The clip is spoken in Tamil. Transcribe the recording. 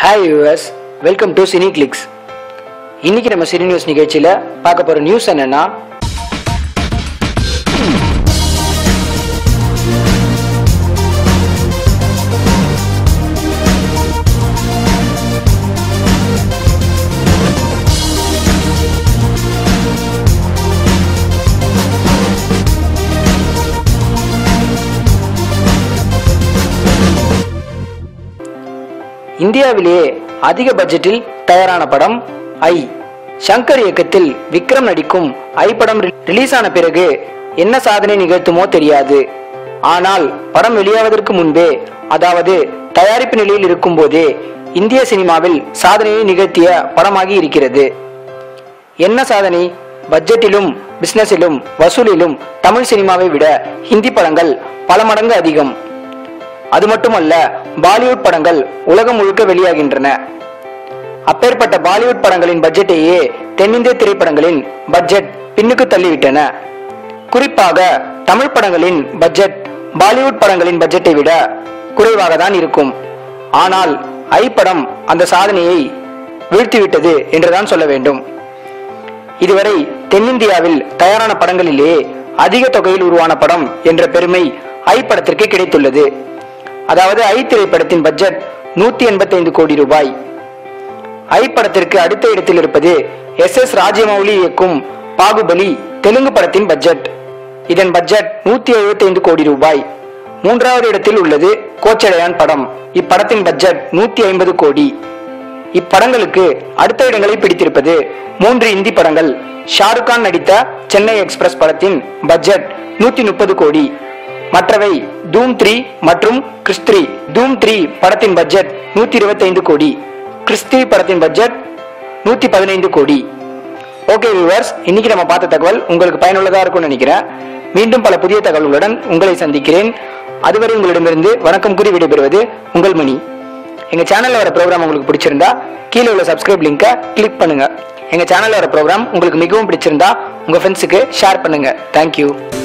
ஹாய் யூஎஸ் வெல்கம் டு சினி கிளிக்ஸ் இன்னைக்கு நம்ம சினி நியூஸ் நிகழ்ச்சியில் பார்க்க போகிற நியூஸ் என்னன்னா இந்தியாவிலேயே அதிக பட்ஜெட்டில் தயாரான படம் ஐ சங்கர் இயக்கத்தில் விக்ரம் நடிக்கும் ஐ படம் ரி- ரிலீஸ் ஆன பிறகு என்ன சாதனை நிகழ்த்துமோ தெரியாது ஆனால் படம் வெளியாவதற்கு முன்பே அதாவது தயாரிப்பு நிலையில் இருக்கும் போதே இந்திய சினிமாவில் சாதனையை நிகழ்த்திய படமாகி இருக்கிறது என்ன சாதனை பட்ஜெட்டிலும் பிசினஸிலும் வசூலிலும் தமிழ் சினிமாவை விட ஹிந்தி படங்கள் பல மடங்கு அதிகம் அது மட்டுமல்ல பாலிவுட் படங்கள் உலகம் முழுக்க வெளியாகின்றன அப்பேற்பட்ட பாலிவுட் படங்களின் பட்ஜெட்டையே தென்னிந்திய திரைப்படங்களின் பட்ஜெட் பின்னுக்கு தள்ளிவிட்டன குறிப்பாக தமிழ் படங்களின் பட்ஜெட் பாலிவுட் படங்களின் பட்ஜெட்டை விட குறைவாக தான் இருக்கும் ஆனால் ஐ படம் அந்த சாதனையை வீழ்த்திவிட்டது என்றுதான் சொல்ல வேண்டும் இதுவரை தென்னிந்தியாவில் தயாரான படங்களிலே அதிக தொகையில் உருவான படம் என்ற பெருமை ஐ படத்திற்கு கிடைத்துள்ளது அதாவது ஐ திரைப்படத்தின் பட்ஜெட் நூத்தி எண்பத்தைந்து கோடி ரூபாய் ஐ படத்திற்கு அடுத்த இடத்தில் இருப்பது எஸ் எஸ் ராஜமௌலி இயக்கும் பாகுபலி தெலுங்கு படத்தின் பட்ஜெட் இதன் பட்ஜெட் நூத்தி எழுபத்தைந்து கோடி ரூபாய் மூன்றாவது இடத்தில் உள்ளது கோச்சடையான் படம் இப்படத்தின் பட்ஜெட் நூத்தி ஐம்பது கோடி இப்படங்களுக்கு அடுத்த இடங்களை பிடித்திருப்பது மூன்று இந்தி படங்கள் ஷாருக் கான் நடித்த சென்னை எக்ஸ்பிரஸ் படத்தின் பட்ஜெட் நூத்தி முப்பது கோடி மற்றவை தூம் த்ரீ மற்றும் கிறிஸ்த்ரி தூம் த்ரீ படத்தின் பட்ஜெட் நூத்தி இருபத்தைந்து கோடி கிறிஸ்த்ரி படத்தின் பட்ஜெட் நூத்தி பதினைந்து கோடி ஓகே வியூவர்ஸ் இன்னைக்கு நம்ம பார்த்த தகவல் உங்களுக்கு பயனுள்ளதா இருக்கும்னு நினைக்கிறேன் மீண்டும் பல புதிய தகவல்களுடன் உங்களை சந்திக்கிறேன் அதுவரை உங்களிடமிருந்து வணக்கம் கூறி விடைபெறுவது உங்கள் மணி எங்க சேனல்ல வர ப்ரோக்ராம் உங்களுக்கு பிடிச்சிருந்தா கீழே உள்ள சப்ஸ்கிரைப் லிங்கை கிளிக் பண்ணுங்க எங்க சேனல்ல வர ப்ரோக்ராம் உங்களுக்கு மிகவும் பிடிச்சிருந்தா உங்க ஃப்ரெண்ட்ஸுக்கு ஷேர் பண்ணுங்க தேங்க்யூ